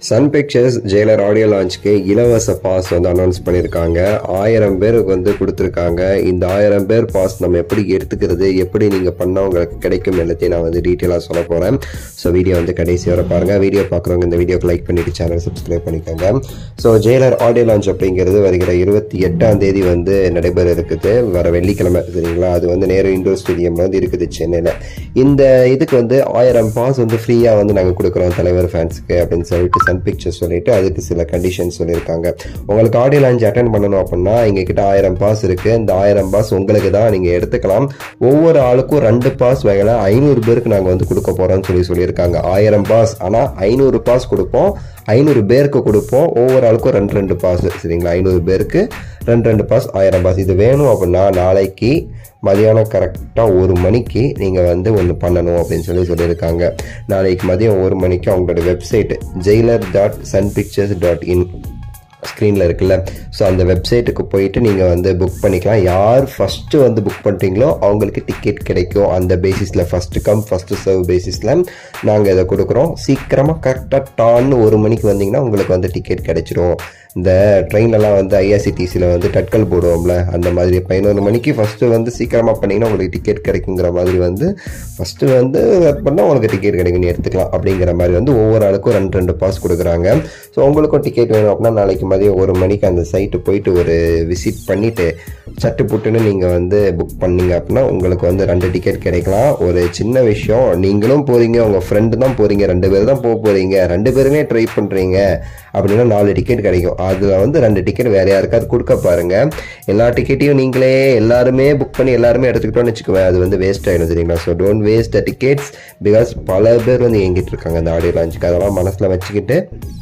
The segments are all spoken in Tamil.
சன் பிக்சர்ஸ் ஜெயிலர் ஆடியோ லான்ச்சுக்கு இலவச பாஸ் வந்து அனௌன்ஸ் பண்ணியிருக்காங்க ஆயிரம் பேருக்கு வந்து கொடுத்துருக்காங்க இந்த ஆயிரம் பேர் பாஸ் நம்ம எப்படி எடுத்துக்கிறது எப்படி நீங்கள் பண்ணால் உங்களுக்கு கிடைக்கும் எல்லாத்தையும் நான் வந்து டீட்டெயிலாக சொல்ல போகிறேன் ஸோ வீடியோ வந்து கடைசி வரை பாருங்கள் வீடியோ பார்க்குறவங்க இந்த வீடியோக்கு லைக் பண்ணிட்டு சேனல் சப்ஸ்கிரைப் பண்ணிக்கோங்க ஸோ ஜெயிலர் ஆடியோ லான்ச் அப்படிங்கிறது வருகிற இருபத்தி எட்டாம் தேதி வந்து நடைபெற இருக்குது வர வெள்ளிக்கிழமை சரிங்களா அது வந்து நேரு இண்டோர் ஸ்டேடியமில் வந்து இருக்குது சென்னையில் இந்த இதுக்கு வந்து ஆயிரம் பாஸ் வந்து ஃப்ரீயாக வந்து நாங்கள் கொடுக்குறோம் தலைவர் ஃபேன்ஸுக்கு அப்படின்னு சொல்லிட்டு சன் பிக்சர்ஸ் சொல்லிட்டு அதுக்கு சில கண்டிஷன்ஸ் சொல்லியிருக்காங்க உங்களுக்கு ஆடியோ லான்ச் அட்டன் பண்ணணும் அப்படின்னா எங்ககிட்ட ஆயிரம் பாஸ் இருக்கு இந்த ஆயிரம் பாஸ் உங்களுக்கு தான் நீங்க எடுத்துக்கலாம் ஒவ்வொரு ஆளுக்கும் ரெண்டு பாஸ் வகையில ஐநூறு பேருக்கு நாங்க வந்து கொடுக்க போறோம்னு சொல்லி சொல்லியிருக்காங்க ஆயிரம் பாஸ் ஆனா ஐநூறு பாஸ் கொடுப்போம் ஐநூறு பேருக்கு கொடுப்போம் ஒவ்வொரு ஆளுக்கும் ரெண்டு ரெண்டு பாஸ் சரிங்களா ஐநூறு பேருக்கு ரெண்டு ரெண்டு பாஸ் ஆயிரம் பாஸ் இது வேணும் அப்படின்னா நாளைக்கு மதியானம் கரெக்டாக ஒரு மணிக்கு நீங்கள் வந்து ஒன்று பண்ணணும் அப்படின்னு சொல்லி சொல்லியிருக்காங்க நாளைக்கு மதியம் ஒரு மணிக்கு அவங்களோட website Jailer dot Sun Pictures dot in ஸ்க்ரீனில் இருக்குல்ல ஸோ அந்த வெப்சைட்டுக்கு போயிட்டு நீங்கள் வந்து புக் பண்ணிக்கலாம் யார் ஃபஸ்ட்டு வந்து புக் பண்ணுறீங்களோ அவங்களுக்கு டிக்கெட் கிடைக்கும் அந்த பேசிஸில் ஃபஸ்ட்டு கம் ஃபஸ்ட்டு சர்வ் பேசிஸில் நாங்கள் இதை கொடுக்குறோம் சீக்கிரமாக கரெக்டாக டான்னு ஒரு மணிக்கு வந்தீங்கன்னா உங்களுக்கு வந்து டிக்கெட் கிடைச்சிரும் இந்த ட்ரெயின்லலாம் வந்து ஐஆர்சிடிசியில் வந்து டட்கல் போடுவோம்ல அந்த மாதிரி பதினொரு மணிக்கு ஃபஸ்ட்டு வந்து சீக்கிரமாக பண்ணிங்கன்னா உங்களுக்கு டிக்கெட் கிடைக்குங்கிற மாதிரி வந்து ஃபஸ்ட்டு வந்து பண்ணால் உங்களுக்கு டிக்கெட் கிடைக்கும் நீ எடுத்துக்கலாம் அப்படிங்கிற மாதிரி வந்து ஒவ்வொரு ஆளுக்கும் ரெண்டு ரெண்டு பாஸ் கொடுக்குறாங்க ஸோ உங்களுக்கும் டிக்கெட் வேணும் அப்படின்னா நாளைக்கு மதியம் ஒரு மணிக்கு அந்த சைட்டு போயிட்டு ஒரு விசிட் பண்ணிவிட்டு சட்டு புட்டுன்னு நீங்கள் வந்து புக் பண்ணீங்க அப்படின்னா உங்களுக்கு வந்து ரெண்டு டிக்கெட் கிடைக்கலாம் ஒரு சின்ன விஷயம் நீங்களும் போகிறீங்க உங்கள் ஃப்ரெண்டு தான் போகிறீங்க ரெண்டு பேர் தான் போக போகிறீங்க ரெண்டு பேருமே ட்ரை பண்ணுறீங்க அப்படின்னா நாலு டிக்கெட் கிடைக்கும் அதில் வந்து ரெண்டு டிக்கெட் வேற யாருக்காவது கொடுக்க பாருங்க எல்லா டிக்கெட்டையும் நீங்களே எல்லாருமே புக் பண்ணி எல்லாருமே எடுத்துக்கிட்டோம்னு வச்சுக்குவேன் அது வந்து வேஸ்ட் ஆகிடும் சரிங்களா so don't waste the tickets because பல பேர் வந்து எங்கிட்டு இருக்காங்க அந்த ஆடியோ லான்ச்சுக்கு அதெல்லாம் மனசில் வச்சுக்கிட்டு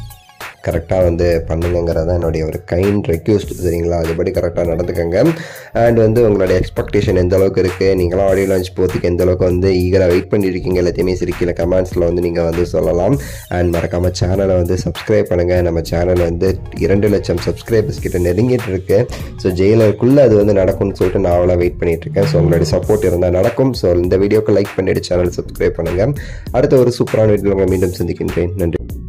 கரெக்டாக வந்து பண்ணுங்கிறது தான் என்னுடைய ஒரு கைண்ட் ரெக்யூஸ்ட் சரிங்களா அதுபடி கரெக்டாக நடந்துக்கங்க அண்ட் வந்து உங்களுடைய எக்ஸ்பெக்டேஷன் எந்த அளவுக்கு இருக்குது நீங்களாம் ஆடியோ லான்ச் போகிறதுக்கு எந்த அளவுக்கு வந்து ஈகராக வெயிட் பண்ணியிருக்கீங்க எல்லாத்தையுமே சரி கீழே கமெண்ட்ஸில் வந்து நீங்கள் வந்து சொல்லலாம் அண்ட் மறக்காமல் சேனலை வந்து சப்ஸ்கிரைப் பண்ணுங்கள் நம்ம சேனல் வந்து இரண்டு லட்சம் சப்ஸ்கிரைபர்ஸ் கிட்ட நெருங்கிட்டு இருக்கு ஸோ ஜெயிலருக்குள்ளே அது வந்து நடக்கும்னு சொல்லிட்டு நான் அவ்வளோ வெயிட் பண்ணிட்டு இருக்கேன் ஸோ உங்களுடைய சப்போர்ட் இருந்தால் நடக்கும் ஸோ இந்த வீடியோக்கு லைக் பண்ணிட்டு சேனல் சப்ஸ்கிரைப் பண்ணுங்கள் அடுத்த ஒரு சூப்பரான வீடியோ உங்களை மீண்டும் சந்திக்கின்றேன் நன்றி